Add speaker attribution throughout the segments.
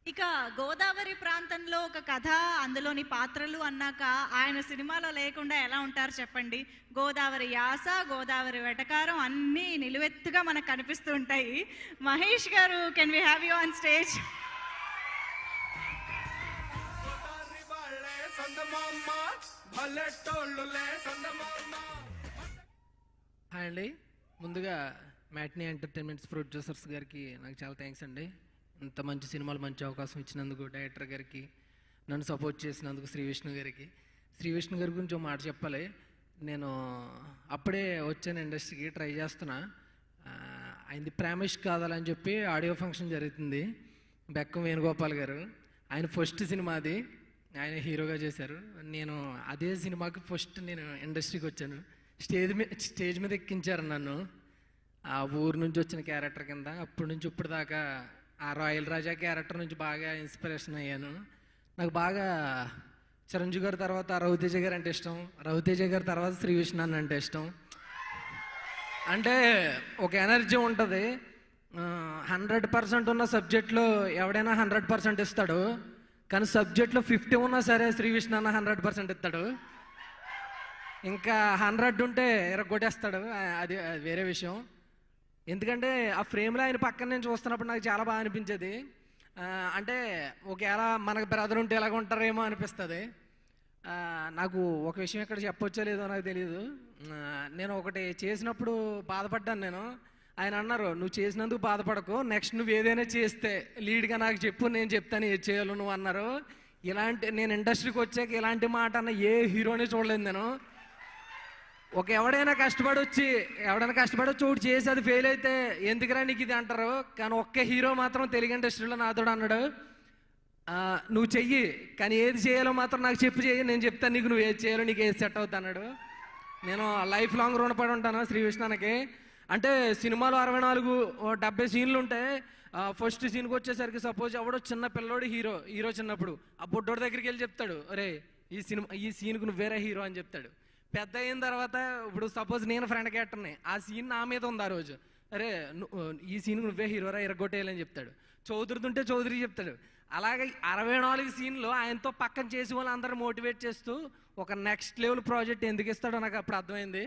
Speaker 1: ఇక గోదావరి ప్రాంతంలో ఒక కథ అందులోని పాత్రలు అన్నాక ఆయన సినిమాలో లేకుండా ఎలా ఉంటారు చెప్పండి గోదావరి యాస గోదావరి వెటకారం అన్నీ నిలువెత్తుగా మనకు కనిపిస్తూ ఉంటాయి మహేష్ గారు can we have you on stage
Speaker 2: Godavari వాళ్ళే సందమామ భలెట్టోళ్ళులే సందమామ
Speaker 3: హాయ్ అండి ముందుగా మ్యాట్నీ ఎంటర్టైన్మెంట్స్ ప్రొడ్యూసర్స్ గారికి నాకు చాలా థ్యాంక్స్ అండి ఇంత మంచి సినిమాలు మంచి అవకాశం ఇచ్చినందుకు డైరెక్టర్ గారికి నన్ను సపోర్ట్ చేసినందుకు శ్రీ విష్ణు గారికి శ్రీ విష్ణు గారి గురించి ఒక మాట చెప్పాలి నేను అప్పుడే వచ్చాను ఇండస్ట్రీకి ట్రై చేస్తున్నా ఆ, ఆయనది ప్రేమిష్ కాదాలని చెప్పి ఆడియో ఫంక్షన్ జరుగుతుంది బెక్కం వేణుగోపాల్ గారు ఆయన ఫస్ట్ సినిమా అది ఆయన హీరోగా చేశారు నేను అదే సినిమాకి ఫస్ట్ నేను ఇండస్ట్రీకి వచ్చాను స్టేజ్ మీద స్టేజ్ మీద ఎక్కించారు నన్ను ఆ ఊరు నుంచి వచ్చిన క్యారెక్టర్ కింద అప్పటి నుంచి ఇప్పుడు దాకా ఆ రాయల్ రాజా క్యారెక్టర్ నుంచి బాగా ఇన్స్పిరేషన్ అయ్యాను నాకు బాగా చిరంజీవి గారి తర్వాత రవితేజ గారు అంటే ఇష్టం రవితేజ గారి తర్వాత శ్రీ విష్ణు అన్న అంటే ఇష్టం అంటే ఒక ఎనర్జీ ఉంటుంది హండ్రెడ్ పర్సెంట్ ఉన్న సబ్జెక్ట్లో ఎవడైనా హండ్రెడ్ పర్సెంట్ ఇస్తాడు కానీ సబ్జెక్ట్లో ఫిఫ్టీ ఉన్నా సరే శ్రీ విష్ణు అన్న హండ్రెడ్ పర్సెంట్ ఇస్తాడు ఇంకా హండ్రెడ్ ఉంటే కొట్టేస్తాడు అది అది వేరే విషయం ఎందుకంటే ఆ ఫ్రేమ్లో ఆయన పక్కన నేను చూస్తున్నప్పుడు నాకు చాలా బాగా అనిపించేది ఆ, అంటే ఒకవేళ మనకు బ్రదర్ ఉంటే ఎలాగ ఉంటారేమో అనిపిస్తుంది ఆ, నాకు ఒక విషయం ఇక్కడ చెప్పొచ్చో లేదో నాకు తెలియదు ఆ, నేను ఒకటి చేసినప్పుడు బాధపడ్డాను నేను ఆయన అన్నారు నువ్వు చేసినందుకు బాధపడకు నెక్స్ట్ నువ్వు ఏదైనా చేస్తే లీడ్గా నాకు చెప్పు నేను చెప్తాను ఏది చేయాలో నువ్వు అన్నారు ఇలాంటి నేను ఇండస్ట్రీకి వచ్చాక ఇలాంటి మాట అన్న ఏ హీరోని చూడలేదు నేను ఒక ఎవడైనా కష్టపడి వచ్చి ఎవడైనా కష్టపడి వచ్చి ఒకటి చేసి అది ఫెయిల్ అయితే ఎందుకురా నీకు ఇది అంటారు కానీ ఒక్క హీరో మాత్రం తెలుగు ఇండస్ట్రీలో నాతో అన్నాడు "ఆ, నువ్వు చెయ్యి కానీ ఏది చేయాలో మాత్రం నాకు చెప్పు చెయ్యి నేను చెప్తాను నీకు నువ్వు ఏది చేయాలో నీకు ఏది సెట్ అవుతా అన్నాడు నేను లైఫ్ లాంగ్ రుణపడి ఉంటాను శ్రీ విష్ణానికి అంటే సినిమాలో అరవై నాలుగు ఓ డెబ్బై సీన్లు ఉంటాయి ఫస్ట్ సీన్కి వచ్చేసరికి సపోజ్ ఎవడో చిన్న పిల్లోడు హీరో హీరో చిన్నప్పుడు ఆ బొడ్డోడి దగ్గరికి వెళ్ళి చెప్తాడు అరే ఈ సినిమా ఈ సీన్కు నువ్వు వేరే హీరో అని చెప్తాడు పెద్ద అయిన తర్వాత ఇప్పుడు సపోజ్ నేను ఫ్రెండ్ క్యారెక్టర్ని ఆ సీన్ నా మీద ఉంది ఆ రోజు అరే ను- ఈ సీన్ నువ్వే హీరోరా ఎరగొట్టేయాలని చెప్తాడు చౌదరితుంటే చౌదరి చెప్తాడు అలాగే అరవై నాలుగు సీన్లు ఆయనతో పక్కన చేసి వాళ్ళందరూ మోటివేట్ చేస్తూ ఒక నెక్స్ట్ లెవెల్ ప్రాజెక్ట్ ఎందుకు ఇస్తాడో నాకు అప్పుడు అర్థమైంది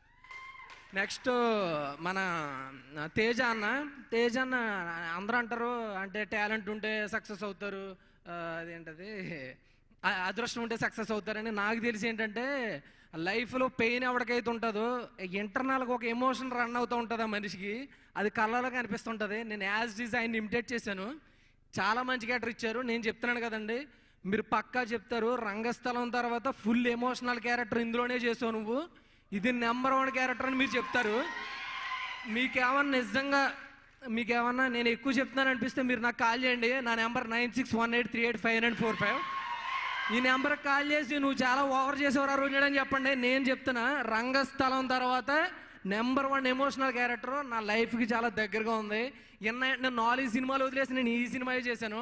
Speaker 3: నెక్స్ట్ మన తేజ అన్న తేజ అన్న అందరూ అంటారు అంటే టాలెంట్ ఉంటే సక్సెస్ అవుతారు ఆ, అదేంటది ఆ- అదృష్టం ఉంటే సక్సెస్ అవుతారని నాకు తెలిసి ఏంటంటే లైఫ్లో పెయిన్ ఎవరికైతే ఉంటుందో ఇంటర్నల్గా ఒక ఎమోషన్ రన్ అవుతూ ఉంటుంది ఆ మనిషికి అది కళ్ళలో కనిపిస్తుంటుంది నేను యాజ్ డిజైన్ ఇమిటేట్ చేశాను చాలా మంచి క్యారెక్టర్ ఇచ్చారు నేను చెప్తున్నాను కదండి మీరు పక్కా చెప్తారు రంగస్థలం తర్వాత ఫుల్ ఎమోషనల్ క్యారెక్టర్ ఇందులోనే చేసావు నువ్వు ఇది నెంబర్ వన్ క్యారెక్టర్ అని మీరు చెప్తారు మీకేమన్నా నిజంగా మీకేమన్నా నేను ఎక్కువ చెప్తున్నాను అనిపిస్తే మీరు నాకు కాల్ చేయండి నా number nine six one eight three eight five nine four five ఈ నెంబర్కి కాల్ చేసి నువ్వు చాలా ఓవర్ చేసేవారు ఆ రోజు అని చెప్పండి నేను చెప్తున్నా రంగస్థలం తర్వాత నెంబర్ వన్ ఎమోషనల్ క్యారెక్టర్ నా లైఫ్కి చాలా దగ్గరగా ఉంది ఇన్న నేను నాలుగు సినిమాలు వదిలేసి నేను ఈ సినిమా చేశాను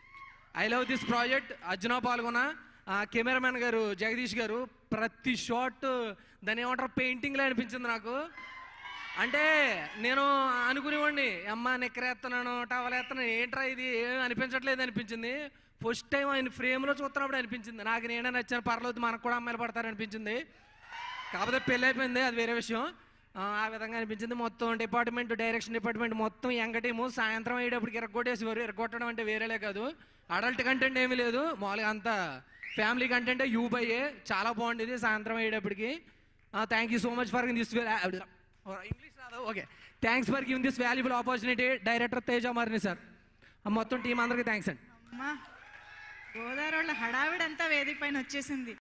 Speaker 3: I love this project Arjuna పాల్గొన ఆ కెమెరామెన్ గారు జగదీష్ గారు ప్రతి షాట్ దాని ఏమంటారు పెయింటింగ్లో అనిపించింది నాకు అంటే నేను అనుకునేవాడిని అమ్మ నిక్కరేస్తున్నాను టవల్ వేస్తున్నాను ఏంట్రా ఇది ఏం అనిపించట్లేదు అనిపించింది ఫస్ట్ టైం ఆయన ఫ్రేమ్లో చూస్తున్నప్పుడు అనిపించింది నాకు నేనే నచ్చాను పర్లేదు మనకు కూడా అమ్మాయిలు పడతారు అనిపించింది కాకపోతే పెళ్ళి అయిపోయింది అది వేరే విషయం ఆ, ఆ విధంగా అనిపించింది మొత్తం డిపార్ట్మెంట్ డైరెక్షన్ డిపార్ట్మెంట్ మొత్తం ఎంగ టీము సాయంత్రం అయ్యేటప్పటికి ఎరగొట్టేసేవారు ఎరగొట్టడం అంటే వేరేలే కాదు అడల్ట్ కంటెంట్ ఏమీ లేదు మామూలుగా అంతా ఫ్యామిలీ కంటెంట్ యూ బయ్యే చాలా బాగుండేది సాయంత్రం అయ్యేటప్పటికి thank you so much for this English రాదు okay thanks for giving this valuable opportunity director Teja మర్ని సార్ మొత్తం టీం అందరికీ థ్యాంక్స్ అండి
Speaker 1: అమ్మా గోదావరి వాళ్ళ హడావిడంతా వేదిక పైన వచ్చేసింది